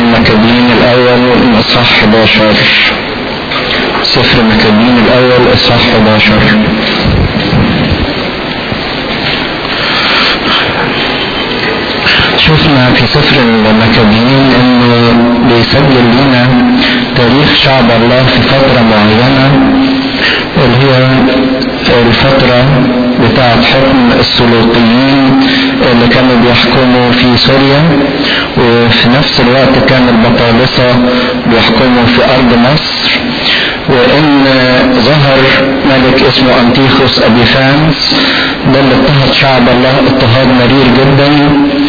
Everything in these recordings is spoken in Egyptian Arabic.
المكابين الأول إصحاح 11 سفر المكابين الأول إصحاح 11 شفنا في سفر المكابين انه بيسجل لنا تاريخ شعب الله في فترة معينة اللي هي الفترة بتاعة حكم السلوقيين اللي كانوا بيحكموا في سوريا وفي نفس الوقت كان البطالسة بيحكموا في أرض مصر وإن ظهر ملك اسمه أنتيخوس أبيفانس ده اللي اضطهد شعب الله اضطهاد مرير جدا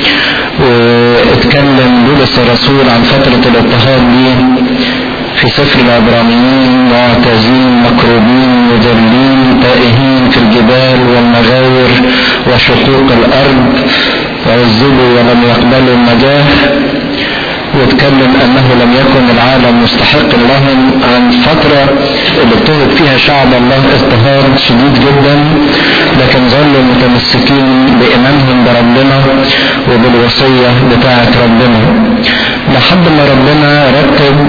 واتكلم بولس الرسول عن فترة الاضطهاد دي في سفر العبرانيين معتزين مكروبين مذلين تائهين في الجبال والمغاور وشقوق الارض وعذبوا ولم يقبلوا النجاه واتكلم انه لم يكن العالم مستحق لهم عن فترة اللي اضطهد فيها شعب الله اضطهاد شديد جدا لكن ظلوا متمسكين بايمانهم بربنا وبالوصية بتاعة ربنا لحد ما ربنا رتب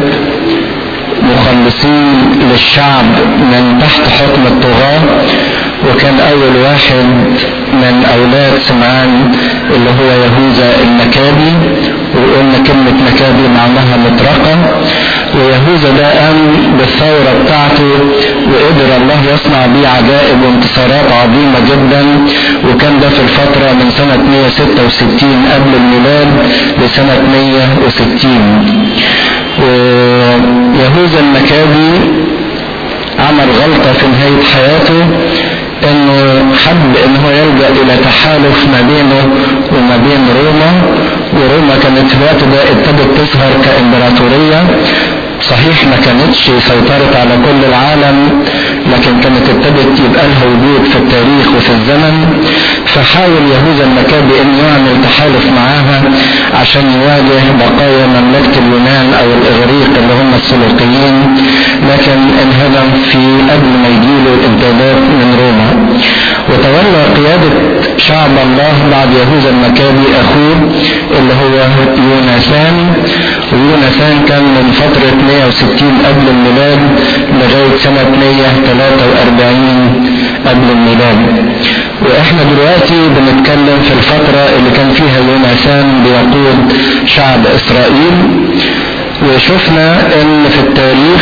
مخلصين للشعب من تحت حكم الطغاة وكان أول واحد من أولاد سمعان اللي هو يهوذا المكابي وقلنا كلمة مكابي معناها مطرقة ويهوذا ده قام بالثورة بتاعته وقدر الله يصنع بيه عجائب وانتصارات عظيمة جدا وكان ده في الفترة من سنة 166 قبل الميلاد لسنة 160 ويهوذا المكابي عمل غلطة في نهاية حياته انه حب ان هو يلجأ الى تحالف ما بينه وما بين روما وروما كانت في الوقت ده ابتدت تظهر كامبراطورية صحيح ما كانتش سيطرت على كل العالم لكن كانت ابتدت يبقى لها وجود في التاريخ وفي الزمن فحاول يهوذا المكابي انه يعمل تحالف معاها عشان يواجه بقايا مملكة اليونان او الاغريق اللي هم السلوقيين لكن انهزم في قبل ما يجيله الامدادات من روما وتولى قيادة شعب الله بعد يهوذا المكابي اخوه اللي هو يوناثان ويوناثان كان من فترة 160 قبل الميلاد لغاية سنة 143 قبل الميلاد واحنا دلوقتي بنتكلم في الفترة اللي كان فيها يوناثان بيقود شعب اسرائيل وشفنا ان في التاريخ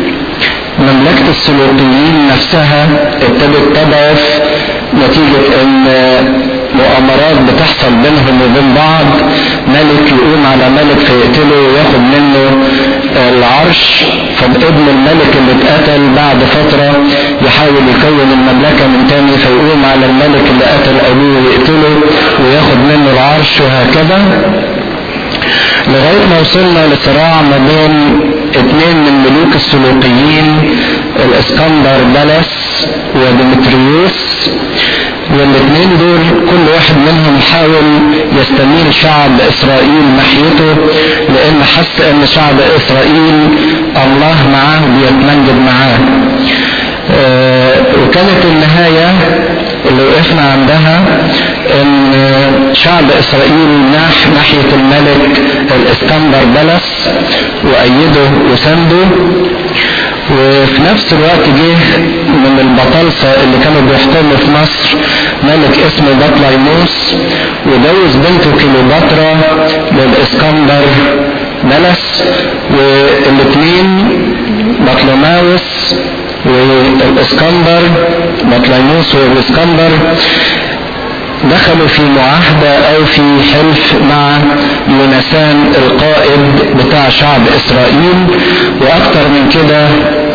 مملكة السلوقيين نفسها ابتدت تضعف نتيجة ان مؤامرات بتحصل بينهم وبين بعض ملك يقوم على ملك فيقتله وياخد منه العرش فابن الملك اللي اتقتل بعد فترة يحاول يكون المملكة من تاني فيقوم على الملك اللي قتل ابوه ويقتله وياخد منه العرش وهكذا لغاية ما وصلنا لصراع ما بين اثنين من ملوك السلوقيين الاسكندر بلس وديمتريوس والاثنين دول كل واحد منهم حاول يستميل شعب اسرائيل ناحيته لان حس ان شعب اسرائيل الله معاه بيتمجد معاه آه وكانت النهاية اللي وقفنا عندها ان شعب اسرائيل ناح ناحية الملك الاسكندر بلس وايده وسنده وفي نفس الوقت جه من البطالسة اللي كانوا بيحكموا في مصر ملك اسمه بطليموس وجوز بنته كليوباترا للاسكندر بلس والاثنين بطلماوس والاسكندر بطليموس والاسكندر دخلوا في معاهدة او في حلف مع يونسان القائد بتاع شعب اسرائيل واكتر من كده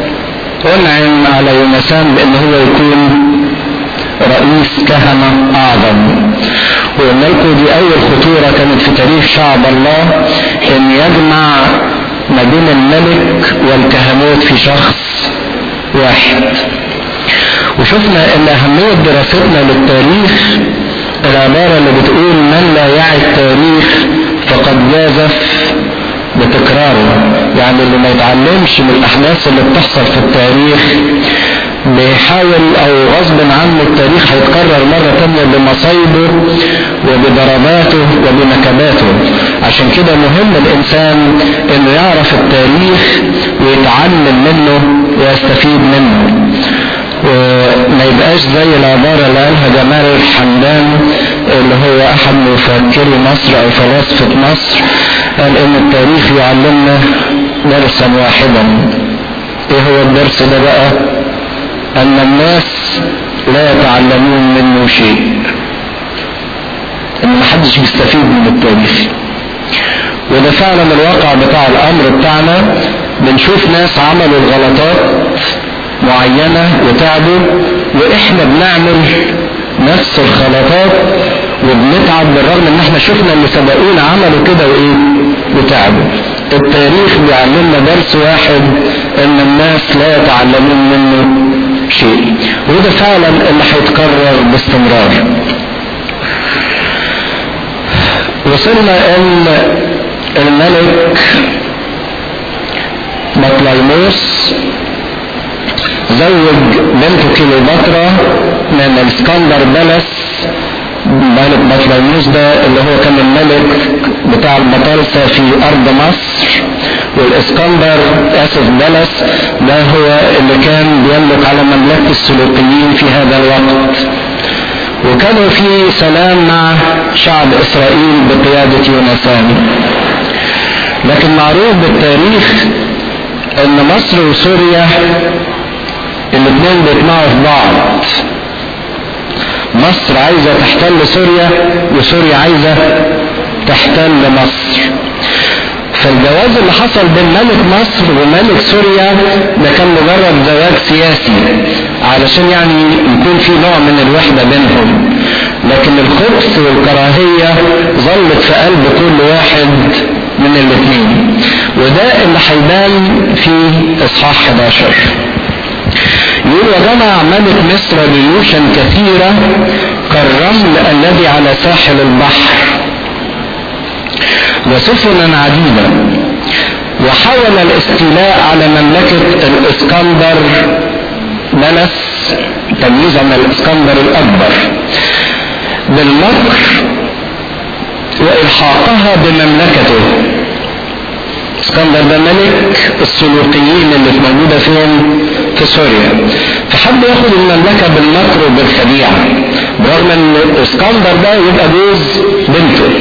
انعم على يونسان بان هو يكون رئيس كهنة اعظم وقلنا لكم دي اول خطورة كانت في تاريخ شعب الله ان يجمع ما بين الملك والكهنوت في شخص واحد وشفنا ان اهمية دراستنا للتاريخ العبارة اللي بتقول من لا يعي التاريخ فقد جازف بتكراره يعني اللي ما يتعلمش من الاحداث اللي بتحصل في التاريخ بيحاول او غصب عنه التاريخ هيتكرر مرة تانية بمصايبه وبضرباته وبنكباته عشان كده مهم الانسان انه يعرف التاريخ ويتعلم منه ويستفيد منه وما يبقاش زي العبارة اللي قالها جمال الحمدان اللي هو احد مفكري مصر او فلاسفة مصر قال ان التاريخ يعلمنا درسا واحدا ايه هو الدرس ده بقى ان الناس لا يتعلمون منه شيء ان محدش بيستفيد من التاريخ وده فعلا الواقع بتاع الامر بتاعنا بنشوف ناس عملوا الغلطات معينة وتعبوا واحنا بنعمل نفس الغلطات وبنتعب بالرغم ان احنا شفنا اللي سبقونا عملوا كده وايه وتعبوا التاريخ بيعلمنا درس واحد ان الناس لا يتعلمون منه شيء وده فعلا اللي هيتكرر باستمرار وصلنا ان الملك بطليموس زوج بنته كيلوباترا من الاسكندر بلس ملك بطليموس ده اللي هو كان الملك بتاع البطالسة في أرض مصر والاسكندر آسف بلس ده هو اللي كان بيملك على مملكة السلوقيين في هذا الوقت وكانوا في سلام مع شعب إسرائيل بقيادة يونسان لكن معروف بالتاريخ ان مصر وسوريا الاثنين بيطمعوا في بعض مصر عايزة تحتل سوريا وسوريا عايزة تحتل مصر فالجواز اللي حصل بين ملك مصر وملك سوريا ده كان مجرد زواج سياسي علشان يعني يكون في نوع من الوحدة بينهم لكن الخبث والكراهية ظلت في قلب كل واحد من الاثنين وده اللي هيبان في اصحاح 11 يقول وجمع ملك مصر جيوشا كثيرة كالرمل الذي على ساحل البحر وسفنا عديدة وحاول الاستيلاء على مملكة الاسكندر بلس تمييزا من الاسكندر الاكبر بالمكر والحاقها بمملكته اسكندر ده ملك السلوقيين اللي موجوده فين في سوريا فحب ياخد المملكه بالمكر وبالخديعه برغم ان اسكندر ده يبقى جوز بنته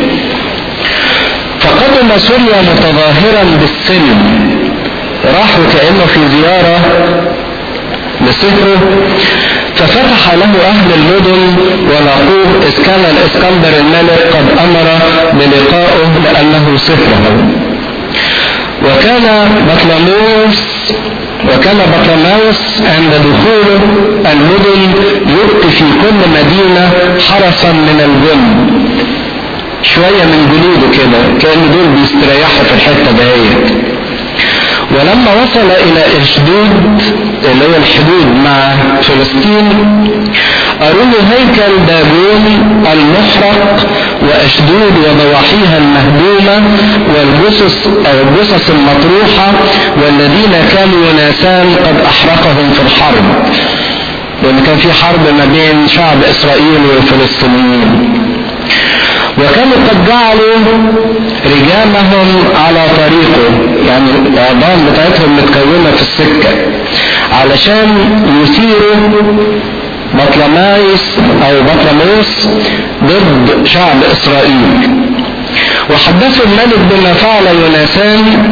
فقدم سوريا متظاهرا بالسلم راح وكانه في زياره لسفره ففتح له أهل المدن ولقوه إذ كان الإسكندر الملك قد أمر بلقائه لأنه سفره وكان بطلموس وكان بطلموس عند دخوله المدن يلقي في كل مدينة حرسا من الجن شوية من جنوده كده كأن دول بيستريحوا في الحتة دهيت ولما وصل الى اشدود اللي هو الحدود مع فلسطين أروني هيكل داجون المحرق وأشدود وضواحيها المهدومة والجثث أو الجثث المطروحة والذين كانوا يناسان قد أحرقهم في الحرب لأن كان في حرب ما بين شعب إسرائيل والفلسطينيين وكانوا قد جعلوا رجامهم على طريقه يعني العظام بتاعتهم متكونة في السكة علشان يثيروا بطلمايس او بطلموس ضد شعب اسرائيل وحدثوا الملك بما فعل يونسان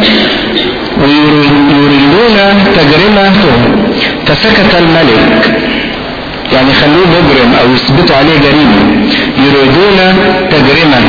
ويريدون تجرمته فسكت الملك يعني خلوه مجرم او يثبتوا عليه جريمه يريدون تجرمه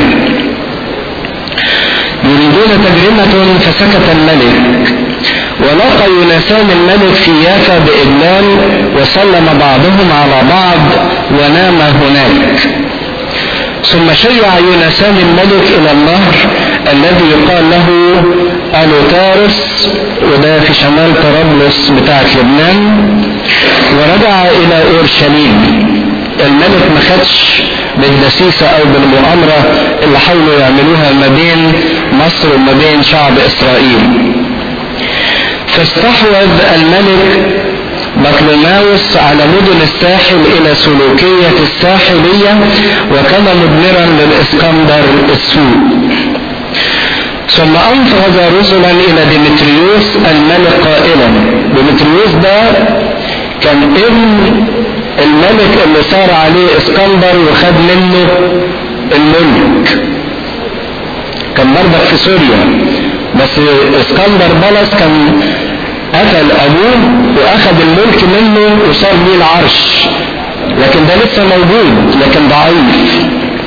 يريدون تجرمة فسكت الملك ولقى يونسان الملك في يافا بإجلال وسلم بعضهم على بعض ونام هناك ثم شيع يونسان الملك إلى النهر الذي يقال له ألوتارس وده في شمال طرابلس بتاعة لبنان ورجع إلى أورشليم الملك ما خدش بالدسيسة أو بالمؤامرة اللي حاولوا يعملوها ما بين مصر وما بين شعب إسرائيل فاستحوذ الملك بطلماوس على مدن الساحل إلى سلوكية الساحلية وكان مدمرا للإسكندر السوء ثم أنفذ رسلا إلى ديمتريوس الملك قائلا ديمتريوس ده كان ابن الملك اللي صار عليه اسكندر وخد منه الملك كان برضك في سوريا بس اسكندر بلس كان قتل ابوه واخذ الملك منه وصار ليه العرش لكن ده لسه موجود لكن ضعيف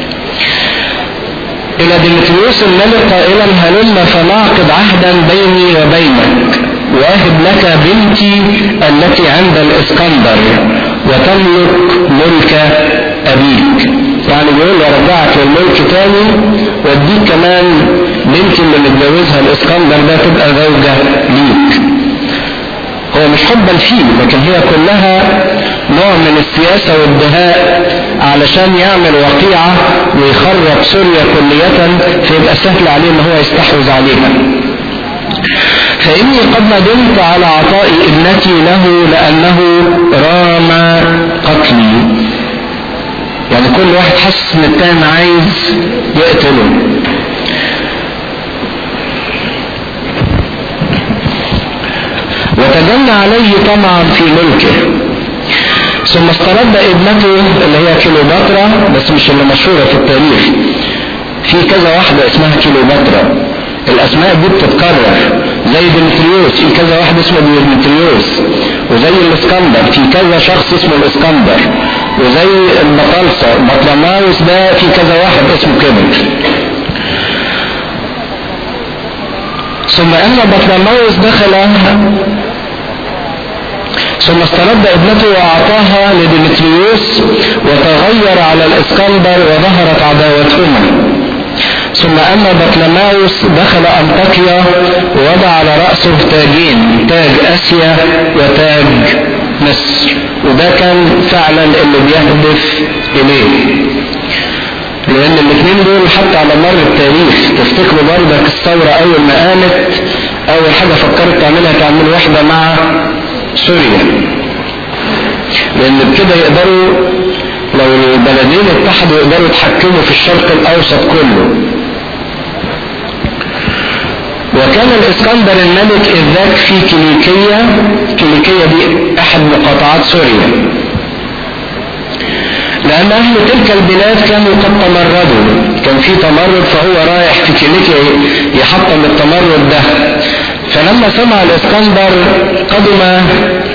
الى ديمتريوس الملك قائلا هلم فنعقد عهدا بيني وبينك واهب لك بنتي التي عند الاسكندر وتملك ملك ابيك يعني بيقول له ارجعك للملك تاني واديك كمان بنتي اللي متجوزها الاسكندر ده تبقى زوجة ليك هو مش حبا فيه لكن هي كلها نوع من السياسة والدهاء علشان يعمل وقيعة ويخرب سوريا كلية فيبقى سهل عليه ان هو يستحوذ عليها فإني قد ندمت على عطاء ابنتي له لأنه رام قتلي يعني كل واحد حاسس ان التاني عايز يقتله وتجنى عليه طمعا في ملكه ثم استرد ابنته اللي هي كيلوباترا بس مش اللي مشهورة في التاريخ في كذا واحدة اسمها كيلوباترا الاسماء دي بتتكرر زي ديمتريوس في كذا واحد اسمه ديمتريوس وزي الاسكندر في كذا شخص اسمه الاسكندر وزي البطلسة بطلماوس ده في كذا واحد اسمه كده ثم ان بطلماوس دخل ثم استرد ابنته واعطاها لديمتريوس وتغير على الاسكندر وظهرت عداوتهما ثم أن بطلماوس دخل أنطاكيا ووضع على رأسه تاجين تاج آسيا وتاج مصر وده كان فعلا اللي بيهدف إليه لأن الاثنين دول حتى على مر التاريخ تفتكروا برضك الثورة أول ما قامت أول حاجة فكرت تعملها تعمل واحدة مع سوريا لأن بكده يقدروا لو البلدين اتحدوا يقدروا يتحكموا في الشرق الأوسط كله وكان الاسكندر الملك اذ ذاك في كيليكية كيليكية دي احد مقاطعات سوريا لان اهل تلك البلاد كانوا قد تمردوا كان في تمرد فهو رايح في كيليكية يحطم التمرد ده فلما سمع الاسكندر قدم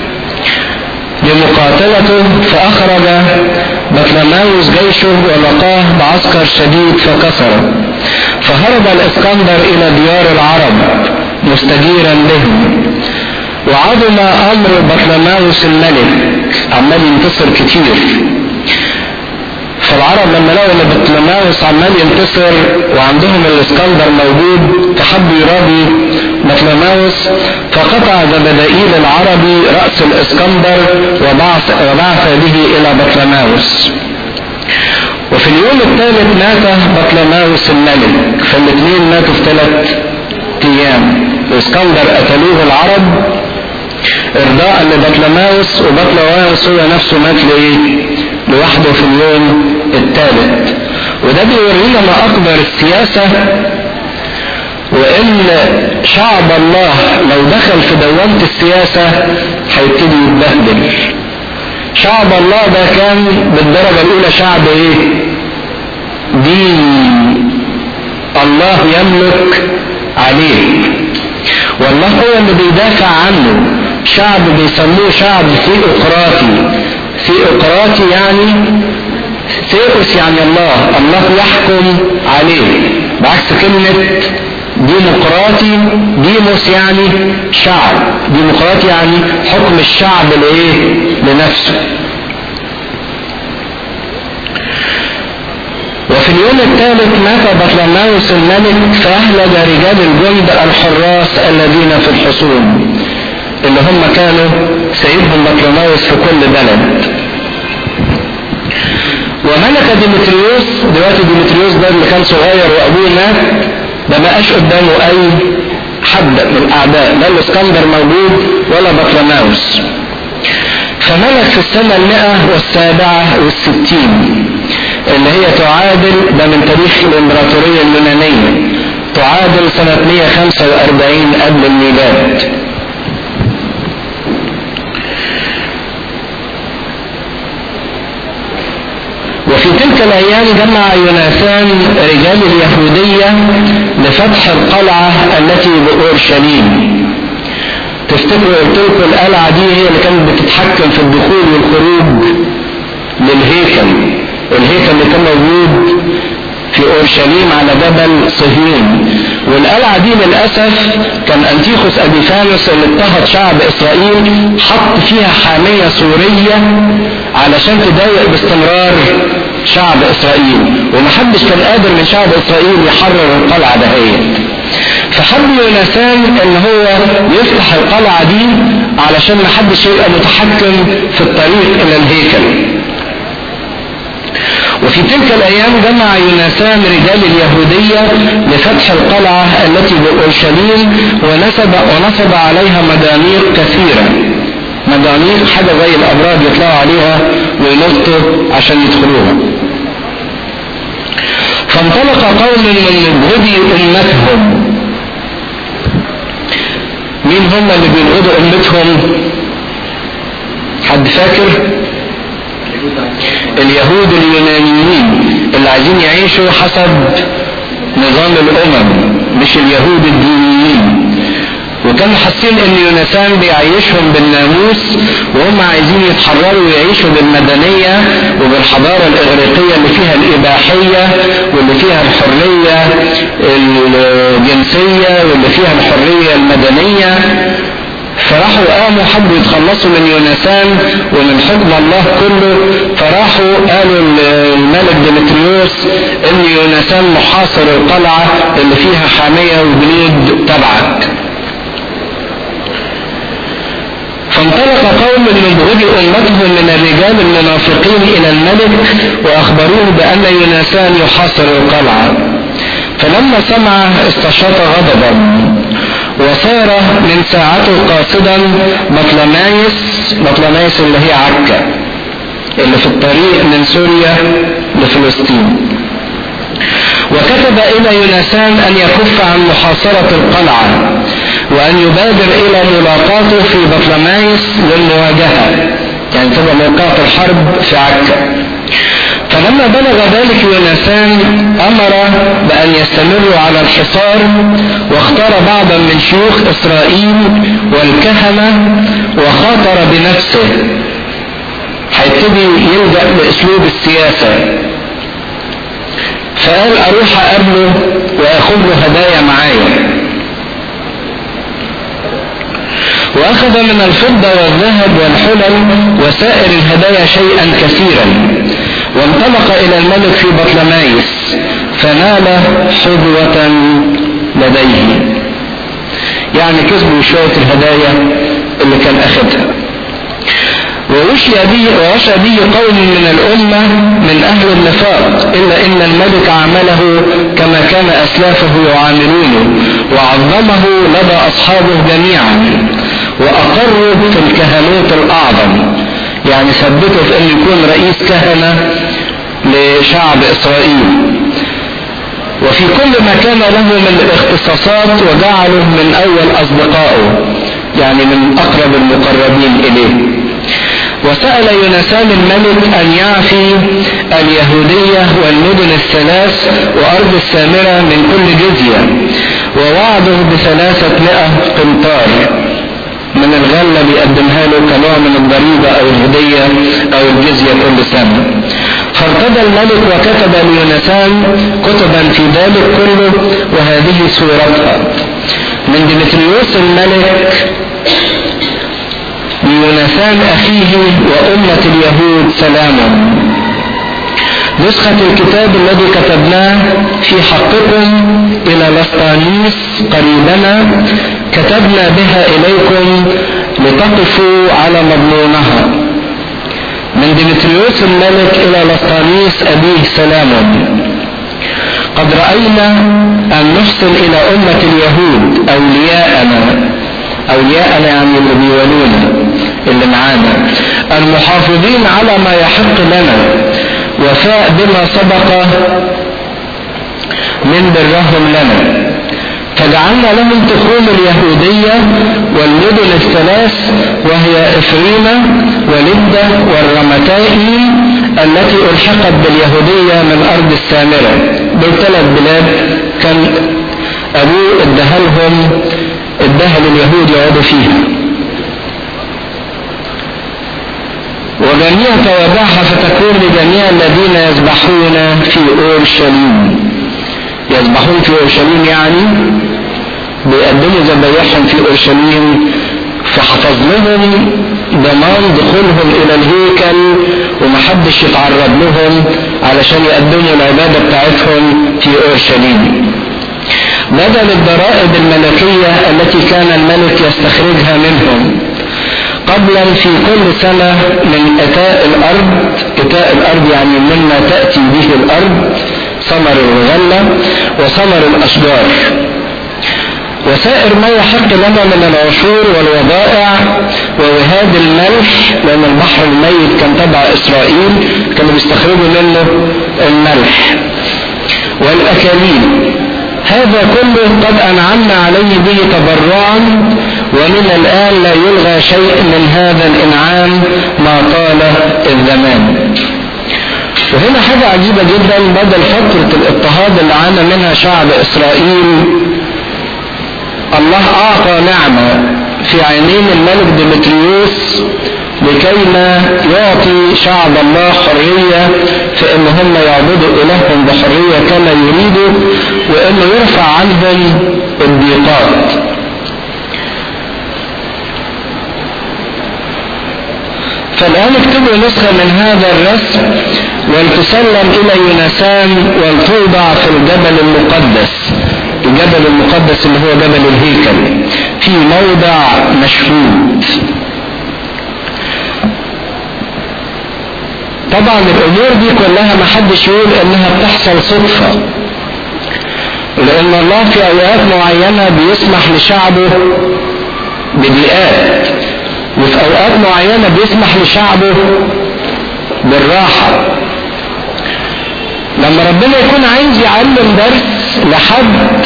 لمقاتلته فاخرج بطلماوس جيشه ولقاه بعسكر شديد فكسره فهرب الاسكندر الى ديار العرب مستجيرا بهم وعظم امر بطلماوس الملك عمال ينتصر كتير فالعرب لما لقوا ان بطلماوس عمال ينتصر وعندهم الاسكندر موجود فحبوا يراضي بطلماوس فقطع زبدائيل العربي راس الاسكندر وبعث, وبعث به الى بطلماوس وفي اليوم الثالث مات بطلماوس الملك فالاثنين ماتوا في ثلاث ايام الاسكندر قتلوه العرب ارضاء لبطلماوس وبطلماوس هو نفسه مات لايه لوحده في اليوم الثالث وده بيورينا ما اكبر السياسة وان شعب الله لو دخل في دوامة السياسة هيبتدي يتبهدل شعب الله ده كان بالدرجة الأولى شعب إيه؟ دين الله يملك عليه والله هو اللي بيدافع عنه شعب بيسموه شعب ثيوقراطي ثيوقراطي يعني ثيوس يعني الله الله يحكم عليه بعكس كلمة ديمقراطي ديموس يعني شعب ديمقراطي يعني حكم الشعب لايه لنفسه وفي اليوم الثالث مات بطلماوس الملك فأهلج رجال الجند الحراس الذين في الحصون اللي هم كانوا سيدهم بطلماوس في كل بلد وملك ديمتريوس دلوقتي ديمتريوس ده اللي كان صغير وابوه مات ما بقاش قدامه اي حد من الاعداء لا الاسكندر موجود ولا بطلماوس فملك في السنة المئة والسابعة والستين اللي هي تعادل ده من تاريخ الإمبراطورية اليونانية تعادل سنة 145 قبل الميلاد وفي تلك الأيام جمع يوناثان رجال اليهودية لفتح القلعة التي بأورشليم تفتكروا قلت لكم القلعة دي هي اللي كانت بتتحكم في الدخول والخروج للهيكل الهيكل اللي كان موجود في اورشليم على جبل صهيون والقلعة دي للأسف كان أنتيخوس أبيفانوس اللي اضطهد شعب إسرائيل حط فيها حامية سورية علشان تضايق باستمرار شعب إسرائيل ومحدش كان قادر من شعب إسرائيل يحرر القلعة دهيت فحب يوناثان ان هو يفتح القلعة دي علشان محدش يبقى متحكم في الطريق الى الهيكل وفي تلك الايام جمع يوناثان رجال اليهودية لفتح القلعة التي بأورشليم ونسب, ونصب عليها مدانيق كثيرة مدانيق حاجة زي الابراج يطلعوا عليها وينطوا عشان يدخلوها فانطلق قوم من مبغضي امتهم مين هم اللي بيبغضوا امتهم حد فاكر اليهود اليونانيين اللي عايزين يعيشوا حسب نظام الامم مش اليهود الدينيين وكانوا حاسين ان يونسان بيعيشهم بالناموس وهم عايزين يتحرروا ويعيشوا بالمدنية وبالحضارة الاغريقية اللي فيها الاباحية واللي فيها الحرية الجنسية واللي فيها الحرية المدنية فراحوا قاموا حبوا يتخلصوا من يونسان ومن حكم الله كله فراحوا قالوا الملك ديمتريوس ان يونسان محاصر القلعة اللي فيها حامية وجنود تبعك فانطلق قوم من بغض امتهم من الرجال المنافقين الى الملك واخبروه بان يونسان يحاصر القلعه فلما سمع استشاط غضبا وصار من ساعته قاصدا بطلمايس بطلمايس اللي هي عكا اللي في الطريق من سوريا لفلسطين وكتب الى يونسان ان يكف عن محاصرة القلعة وان يبادر الى ملاقاته في بطلمايس للمواجهة يعني تبقى موقعة الحرب في عكا فلما بلغ ذلك يونسان امر بان يستمروا على الحصار واختار بعضا من شيوخ اسرائيل والكهنة وخاطر بنفسه هيبتدي يلجأ لاسلوب السياسة فقال اروح اقابله واخذ له هدايا معايا واخذ من الفضة والذهب والحلل وسائر الهدايا شيئا كثيرا وانطلق الى الملك في بطلمايس فنال حظوة لديه يعني كسبوا شوية الهدايا اللي كان اخدها ووشي به ووشى به قوم من الأمة من أهل النفاق إلا إن الملك عامله كما كان أسلافه يعاملونه وعظمه لدى أصحابه جميعا وأقروا في الكهنوت الأعظم يعني ثبته في أن يكون رئيس كهنة لشعب إسرائيل وفي كل ما كان له من الاختصاصات وجعله من أول أصدقائه يعني من أقرب المقربين إليه وسأل يونسان الملك أن يعفي اليهودية والمدن الثلاث وأرض السامرة من كل جزية ووعده بثلاثة مئة قنطار من الغلة بيقدمها له كنوع من الضريبة أو الهدية أو الجزية كل سنة فارتدى الملك وكتب ليونسان كتبا في ذلك كله وهذه صورتها من ديمتريوس الملك ليونسان أخيه وأمة اليهود سلام نسخة الكتاب الذي كتبناه في حقكم إلى لسطانيس قريبنا كتبنا بها إليكم لتقفوا على مضمونها من ديمتريوس الملك إلى لسطانيس أبيه سلام قد رأينا أن نحسن إلى أمة اليهود أولياءنا أولياءنا يعني اللي بيولونا اللي معانا المحافظين على ما يحق لنا وفاء بما سبق من برهم لنا فجعلنا لهم تخوم اليهودية والمدن الثلاث وهي إفريمة ولدة والرمتائم التي ألحقت باليهودية من أرض السامرة دول ثلاث بلاد كان أبوه ادهلهم ادهل اليهود يقعدوا فيها وجميع توابعها فتكون لجميع الذين يذبحون في أورشليم يذبحون في أورشليم يعني بيقدموا ذبايحهم في أورشليم فحفظ لهم ضمان دخولهم إلى الهيكل ومحدش يتعرض لهم علشان يقدموا العبادة بتاعتهم في أورشليم بدل الضرائب الملكية التي كان الملك يستخرجها منهم قبلا في كل سنة من أتاء الأرض أتاء الأرض يعني مما تأتي به الأرض ثمر الغلة وثمر الأشجار وسائر ما يحق لنا من العشور والوضائع ووهاد الملح لأن البحر الميت كان تبع إسرائيل كانوا بيستخرجوا منه الملح والأكاليل هذا كله قد أنعمنا عليه به تبرعا ومن الآن لا يلغى شيء من هذا الإنعام ما طال الزمان وهنا حاجة عجيبة جدا بدل فترة الاضطهاد اللي عانى منها شعب إسرائيل الله أعطى نعمة في عينين الملك ديمتريوس لكي ما يعطي شعب الله حرية في ان هم يعبدوا الههم بحرية كما يريدوا وانه يرفع عنهم الضيقات فالآن اكتبوا نسخة من هذا الرسم ولتسلم إلى يونسان ولتوضع في الجبل المقدس الجبل المقدس اللي هو جبل الهيكل في موضع مشهود طبعا الامور دي كلها ما حدش يقول انها بتحصل صدفة لان الله في اوقات معينة بيسمح لشعبه بضيقات وفي اوقات معينة بيسمح لشعبه بالراحة لما ربنا يكون عايز يعلم درس لحد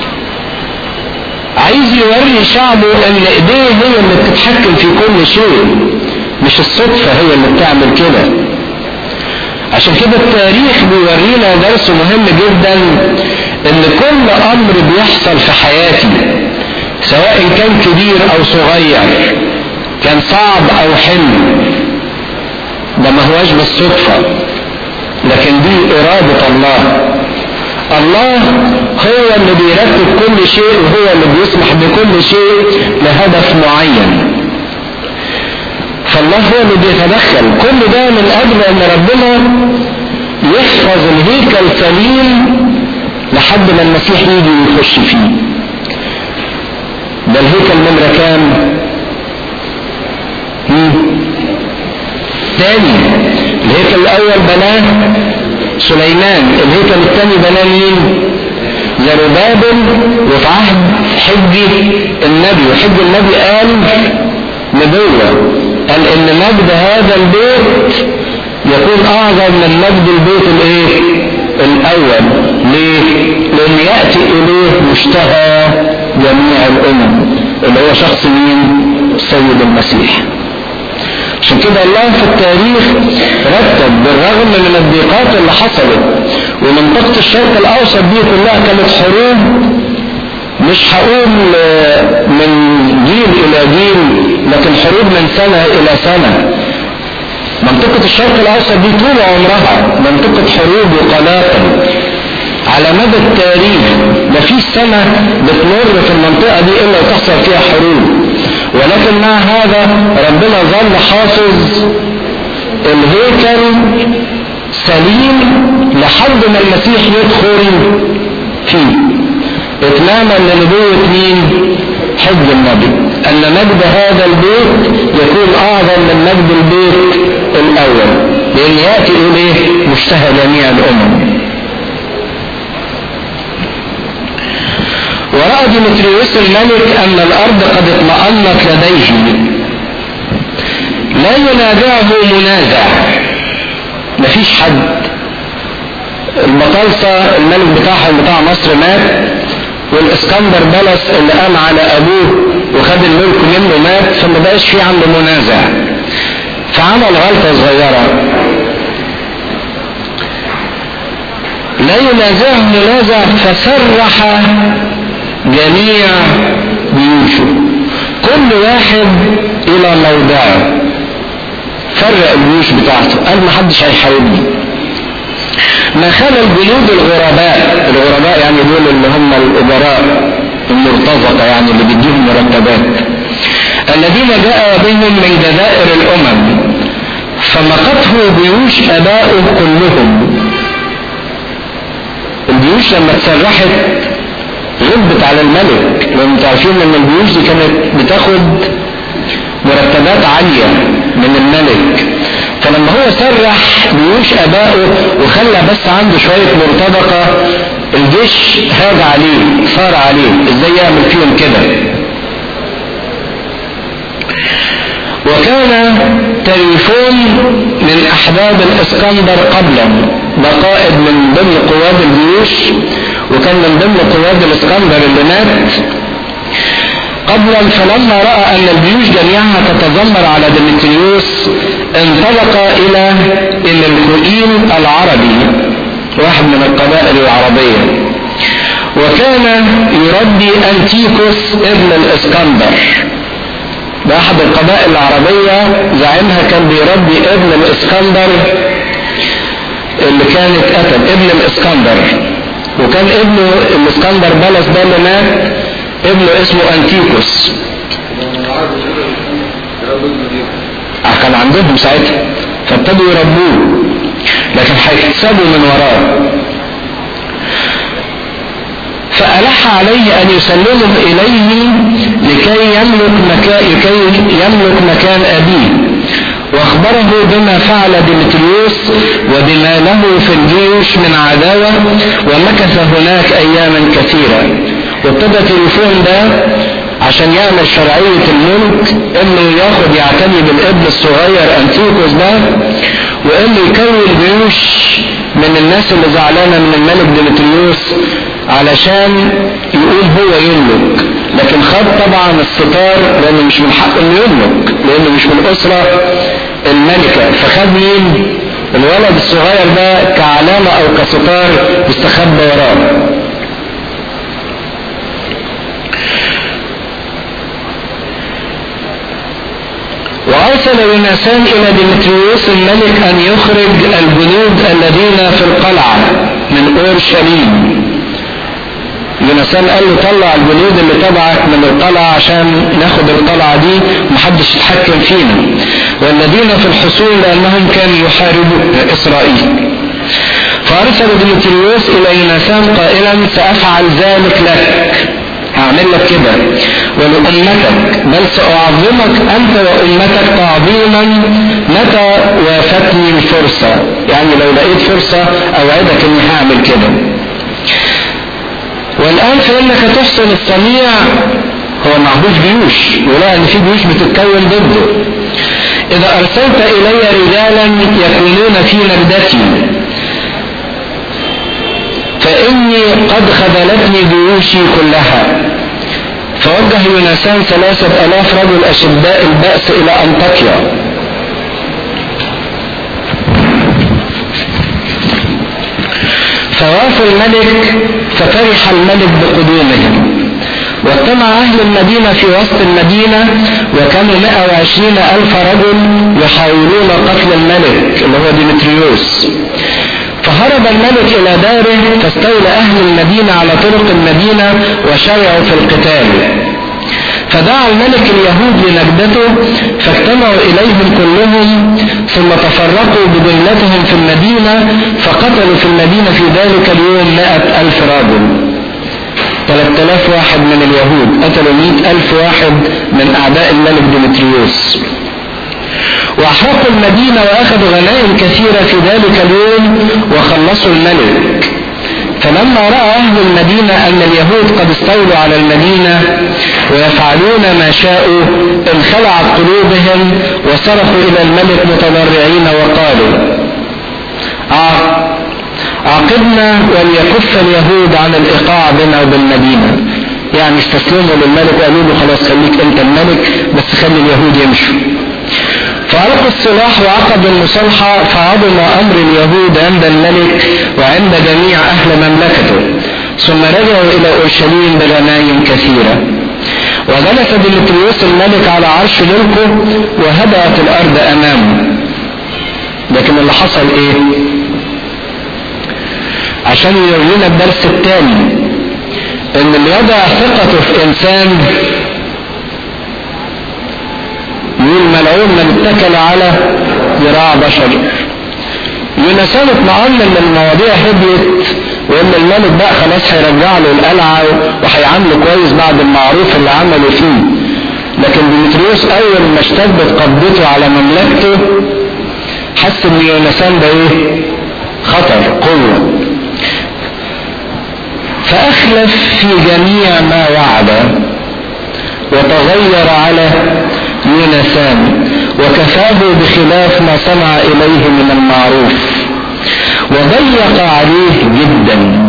عايز يوري شعبه ان ايديه هي اللي بتتحكم في كل شيء مش الصدفة هي اللي بتعمل كده عشان كده التاريخ بيورينا درس مهم جدا ان كل امر بيحصل في حياتي سواء كان كبير او صغير كان صعب او حلو ده ما هواش بالصدفة لكن دي ارادة الله الله هو اللي بيرتب كل شيء وهو اللي بيسمح بكل شيء لهدف معين فالله هو اللي بيتدخل كل ده من اجل ان ربنا يحفظ الهيكل سليم لحد ما المسيح يجي ويخش فيه ده الهيكل نمرة كام؟ تاني الهيكل الاول بناه سليمان الهيكل الثاني بناه مين زربابل وفي عهد حج النبي وحج النبي قال نبوة قال ان مجد هذا البيت يكون اعظم من مجد البيت الايه الاول ليه لان يأتي اليه مشتهى جميع الامم اللي هو شخص مين السيد المسيح عشان كده الله في التاريخ رتب بالرغم من الضيقات اللي حصلت ومنطقة الشرق الأوسط دي كلها كانت حروب مش هقول من جيل إلى جيل لكن حروب من سنة إلى سنة منطقة الشرق الأوسط دي طول عمرها منطقة حروب وقلاقل على مدى التاريخ مفيش سنة بتمر في المنطقة دي إلا وتحصل فيها حروب ولكن مع هذا ربنا ظل حافظ الهيكل سليم لحد ما المسيح يدخل فيه اتماما لنبوة مين حج النبي ان مجد هذا البيت يكون اعظم من مجد البيت الاول لان ياتي اليه مشتهى جميع الامم ورأى ديمتريوس الملك أن الأرض قد اطمأنت لديه لا ينازعه منازع مفيش حد البطالسة الملك بتاعهم بتاع مصر مات والاسكندر بلس اللي قام على ابوه وخد الملك منه مات فما بقاش في عنده منازع فعمل غلطة صغيرة لا ينازعه منازع فسرح جميع جيوشه كل واحد الى موضعه فرق الجيوش بتاعته قال ما حدش هيحاربني ما خلى الجنود الغرباء الغرباء يعني دول اللي هم الأجراء المرتزقة يعني اللي بيديهم مرتبات الذين جاء بهم من جزائر الأمم فمقته جيوش أبائه كلهم الجيوش لما تسرحت غضبت على الملك لان انتوا عارفين ان الجيوش دي كانت بتاخد مرتبات عالية من الملك فلما هو سرح جيوش ابائه وخلى بس عنده شوية مرتبطة الجيش هاج عليه صار عليه ازاي يعمل فيهم كده وكان تليفون من احباب الاسكندر قبلا ده قائد من ضمن قواد الجيوش وكان من ضمن قواد الاسكندر اللي مات قبلا فلما راى ان الجيوش جميعها تتذمر على ديمتريوس انطلق الى الكوئين العربي واحد من القبائل العربيه وكان يربي انتيكوس ابن الاسكندر ده احد القبائل العربيه زعيمها كان بيربي ابن الاسكندر اللي كانت قتل ابن الاسكندر وكان ابنه الاسكندر بلس ده اللي مات ابنه اسمه انتيكوس كان عندهم ساعتها فابتدوا يربوه لكن هيكسبوا من وراه فألح عليه أن يسلمه إليه لكي يملك مكان لكي يملك مكان أبيه واخبره بما فعل ديمتريوس وبما له في الجيوش من عداوة ومكث هناك اياما كثيرة وابتدى تليفون ده عشان يعمل شرعية الملك انه ياخد يعتني بالابن الصغير انتيكوس ده وانه يكون جيوش من الناس اللي زعلانة من الملك ديمتريوس علشان يقول هو يملك لكن خد طبعا الستار لانه مش من حقه انه يملك لانه مش من الاسرة الملكة فخد مين الولد الصغير ده كعلامة او كستار استخبى وراه وارسل يونسان الى ديمتريوس الملك ان يخرج الجنود الذين في القلعة من اورشليم يونسان قال له طلع الجنود اللي تبعك من القلعة عشان ناخد القلعة دي محدش يتحكم فينا والذين في الحصول لأنهم كانوا يحاربوا إسرائيل فأرسل ديمتريوس إلى يونسان قائلا سأفعل ذلك لك هعمل لك كده ولأمتك بل سأعظمك أنت وأمتك تعظيما متى وافتني الفرصة يعني لو لقيت فرصة أوعدك إني هعمل كده والآن فإنك تحسن الصنيع هو معهوش جيوش ولقى إن في جيوش بتتكون ضده إذا أرسلت إلي رجالا يكونون في نجدتي فإني قد خذلتني جيوشي كلها فوجه يونسان ثلاثة ألاف رجل أشداء البأس إلى أنطاكيا فوافوا الملك ففرح الملك بقدومهم واجتمع أهل المدينة في وسط المدينة وكانوا 120 ألف رجل يحاولون قتل الملك اللي هو ديمتريوس فهرب الملك إلى داره فاستولى أهل المدينة على طرق المدينة وشرعوا في القتال فدعا الملك اليهود لنجدته فاجتمعوا إليهم كلهم ثم تفرقوا بجملتهم في المدينة فقتلوا في المدينة في ذلك اليوم مائة ألف رجل 3000 واحد من اليهود قتلوا 100 ألف واحد من أعداء الملك ديمتريوس وأحرقوا المدينة وأخذوا غنائم كثيرة في ذلك اليوم وخلصوا الملك فلما رأى أهل المدينة أن اليهود قد استولوا على المدينة ويفعلون ما شاءوا انخلعت قلوبهم وصرفوا إلى الملك متضرعين وقالوا عاقبنا وليكف اليهود عن الإيقاع بنا وبالمدينة يعني استسلموا للملك وقالوا له خلاص خليك انت الملك بس خلي اليهود يمشوا فألقوا السلاح وعقدوا المصالحة فعظم أمر اليهود عند الملك وعند جميع أهل مملكته ثم رجعوا إلى أورشليم بغنايم كثيرة وجلس ديمتريوس الملك على عرش ملكه وهدأت الأرض أمامه لكن اللي حصل إيه؟ عشان يورينا الدرس الثاني ان اللي يضع ثقته في انسان يقول ملعون من اتكل على ذراع بشر يونسان اطمئن ان المواضيع هديت وان الملك بقى خلاص هيرجع له القلعه وهيعامله كويس بعد المعروف اللي عمله فيه لكن ديمتريوس اول ما اشتدت قبضته على مملكته حس ان يونسان ده ايه خطر قوه فأخلف في جميع ما وعد وتغير على يونسان وكفاه بخلاف ما صنع إليه من المعروف وضيق عليه جدا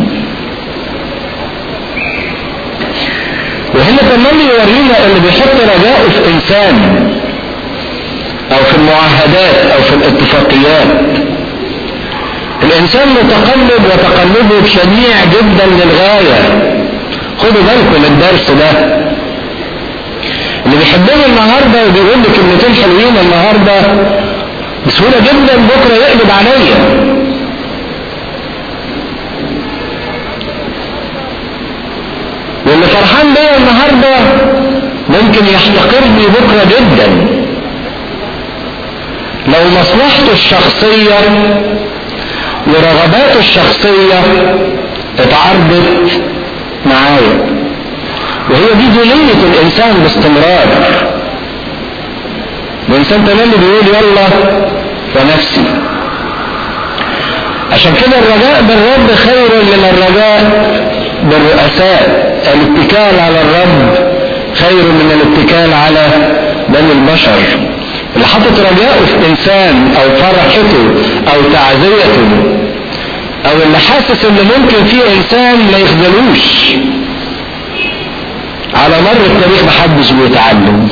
وهنا كمان يورينا اللي بيحط رجاءه في إنسان أو في المعاهدات أو في الاتفاقيات الانسان متقلب وتقلبه شنيع جدا للغاية خدوا بالكم الدرس ده اللي بيحبني النهاردة وبيقول لي كلمتين حلوين النهاردة بسهولة جدا بكرة يقلب عليا واللي فرحان بيا النهاردة ممكن يحتقرني بكرة جدا لو مصلحته الشخصية ورغباته الشخصية اتعرضت معايا وهي دي دنية الإنسان باستمرار الإنسان تملي بيقول يلا ونفسي عشان كده الرجاء بالرب خير من الرجاء بالرؤساء الاتكال على الرب خير من الاتكال على بني البشر اللي حاطط رجاءه في انسان او فرحته او تعزيته او اللي حاسس ان ممكن في انسان ما يخذلوش على مر التاريخ محدش بيتعلم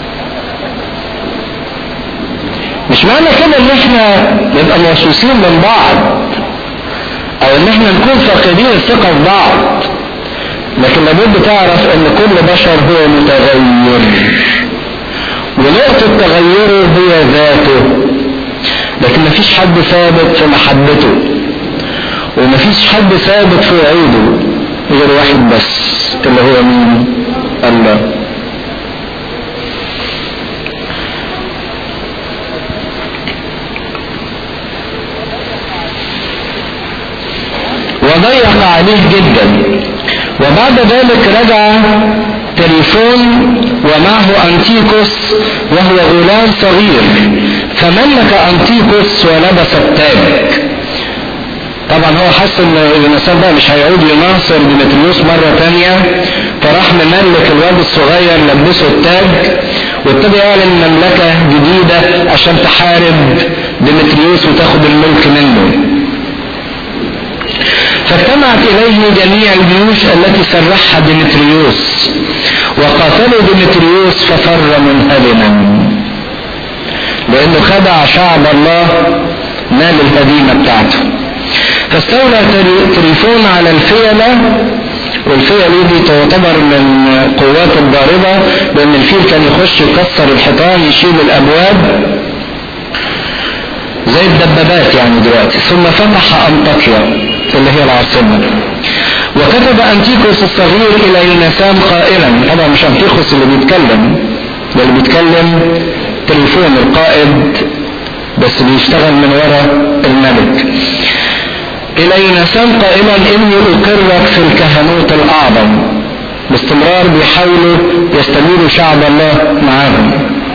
مش معنى كده ان احنا نبقى موسوسين من بعض او ان احنا نكون فاقدين الثقة في بعض لكن لابد تعرف ان كل بشر هو متغير ونقطة تغيره هي ذاته لكن مفيش حد ثابت في محبته ومفيش حد ثابت في وعيده غير واحد بس اللي هو مين الله وضيق عليه جدا وبعد ذلك رجع تليفون ومعه أنتيكوس وهو غلام صغير فملك أنتيكوس ولبس التاج طبعا هو حس ان الانسان بقى مش هيعود يناصر ديمتريوس مرة تانية فراح مملك الواد الصغير لبسه التاج وابتدى يعلن مملكة جديدة عشان تحارب ديمتريوس وتاخد الملك منه فاجتمعت إليه جميع الجيوش التي سرحها ديمتريوس وقاتلوا ديمتريوس ففر منهدما لأنه خدع شعب الله مال الهديمة بتاعته فاستولى تريفون على الفيلة والفيلة دي تعتبر من قوات الضاربة لأن الفيل كان يخش يكسر الحيطان يشيل الأبواب زي الدبابات يعني دلوقتي ثم فتح أنطاكيا اللي هي العاصمة وكتب أنتيكوس الصغير إلى يونسان قائلا طبعا مش أنتيكوس اللي بيتكلم ده اللي بيتكلم تليفون القائد بس بيشتغل من وراء الملك إلى يونسان قائلا إني أقرك في الكهنوت الأعظم باستمرار بيحاولوا يستمروا شعب الله معاهم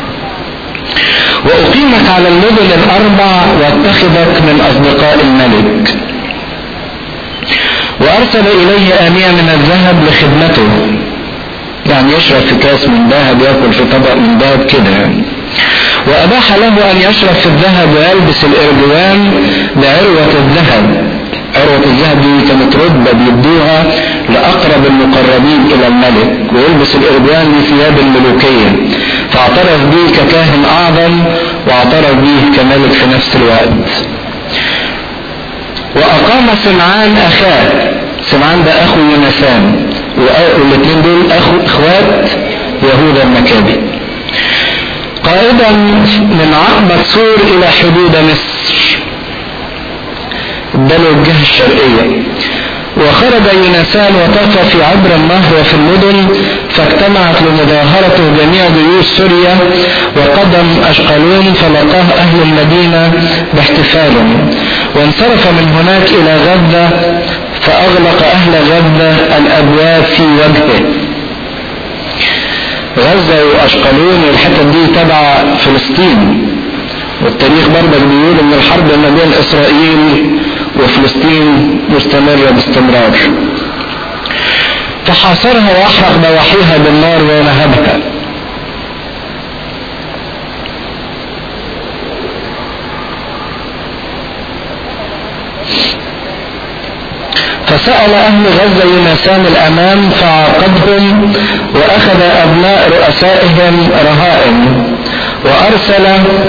وأقيمك على المدن الأربع واتخذك من أصدقاء الملك وأرسل إليه آنية من الذهب لخدمته يعني يشرب في كاس من ذهب ياكل في طبق من ذهب كده يعني وأباح له أن يشرب في الذهب ويلبس الإرجوان بعروة الذهب عروة الذهب دي كانت رتبة بيدوها لأقرب المقربين إلى الملك ويلبس الإرجوان دي ثياب الملوكية فاعترف به ككاهن أعظم واعترف به كملك في نفس الوقت وأقام سمعان أخاه سمعان ده أخو يونسان والاثنين دول أخو إخوات يهوذا المكابي قائدا من عقبة سور إلى حدود مصر اداله الجهة الشرقية وخرج يونسان وطاف في عبر النهر وفي المدن فاجتمعت لمظاهرته جميع جيوش سوريا وقدم أشقلون فلقاه أهل المدينة باحتفال وانصرف من هناك إلى غزة فأغلق أهل غزة الأبواب في وجهه غزة وأشقلون والحتت دي تبع فلسطين والتاريخ برضك بيقول ان الحرب ما بين اسرائيل وفلسطين مستمرة باستمرار فحاصرها واحرق ضواحيها بالنار ونهبها فسأل أهل غزة يونسان الأمام فعاقبهم وأخذ أبناء رؤسائهم رهائن وأرسل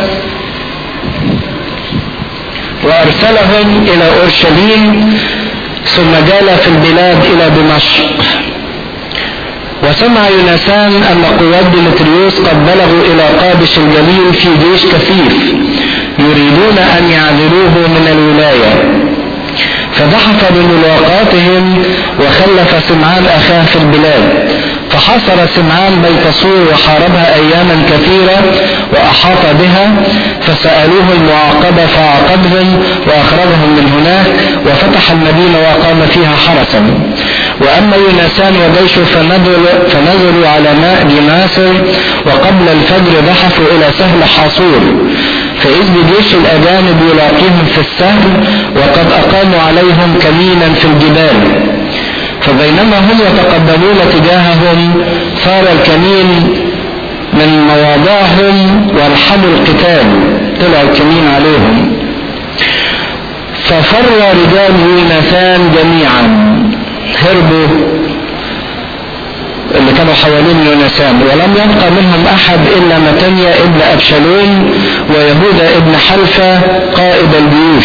وأرسلهم إلى أورشليم ثم جال في البلاد إلى دمشق وسمع يونسان أن قوات ديمتريوس قد بلغوا إلى قادش الجليل في جيش كثيف يريدون أن يعزلوه من الولاية فزحف بملاقاتهم وخلف سمعان أخاه في البلاد فحصر سمعان بيت سور وحاربها أياما كثيرة وأحاط بها فسألوه المعاقبة فعاقبهم وأخرجهم من هناك وفتح المدينة وأقام فيها حرسا وأما يونسان وجيشه فنزلوا, فنزلوا على ماء دماسر وقبل الفجر زحفوا إلى سهل حاصور فإذ بجيش الأجانب يلاقيهم في السهل وقد أقاموا عليهم كمينا في الجبال فبينما هم يتقدمون تجاههم صار الكمين من مواضعهم وارحموا القتال طلع الكمين عليهم ففر رجال يونسان جميعا هربوا اللي كانوا حوالين يونسان ولم يبقى منهم احد الا متنيا ابن ابشالوم ويهوذا ابن حلفة قائد الجيوش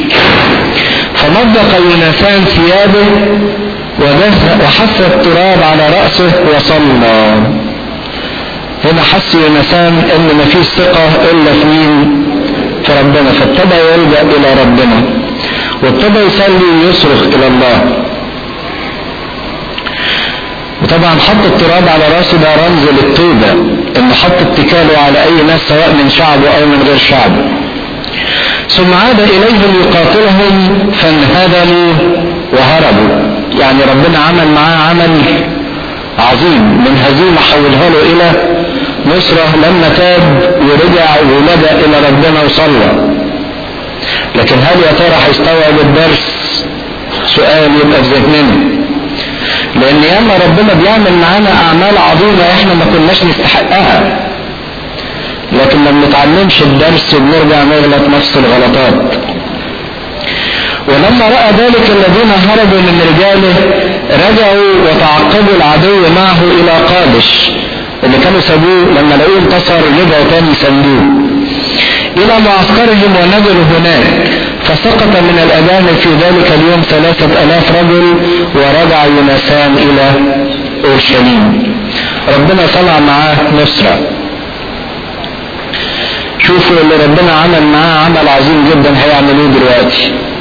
فمضق يونسان ثيابه وحث التراب على رأسه وصلى هنا حس يونسان ان مفيش ثقة الا في مين في ربنا فابتدى يلجأ الى ربنا وابتدى يصلي ويصرخ الى الله وطبعا حط التراب على راسه ده رمز للتوبة انه حط اتكاله على اي ناس سواء من شعبه او من غير شعبه ثم عاد اليهم يقاتلهم فانهدموا وهربوا يعني ربنا عمل معاه عمل عظيم من هزيمة حولها له الى نصرة لما تاب ورجع ولجأ الى ربنا وصلى لكن هل يا ترى هيستوعب الدرس سؤال يبقى في ذهننا لان ياما ربنا بيعمل معانا اعمال عظيمه احنا ما كناش نستحقها لكن ما بنتعلمش الدرس وبنرجع نغلط نفس الغلطات ولما راى ذلك الذين هربوا من رجاله رجعوا وتعقبوا العدو معه الى قادش اللي كانوا سابوه لما لقوه انتصر رجعوا تاني سندوه الى معسكرهم ونزلوا هناك فسقط من الأجانب في ذلك اليوم ثلاثة ألاف رجل ورجع يونسان إلى أورشليم ربنا صنع معاه نصرة شوفوا اللي ربنا عمل معاه عمل عظيم جدا هيعملوه دلوقتي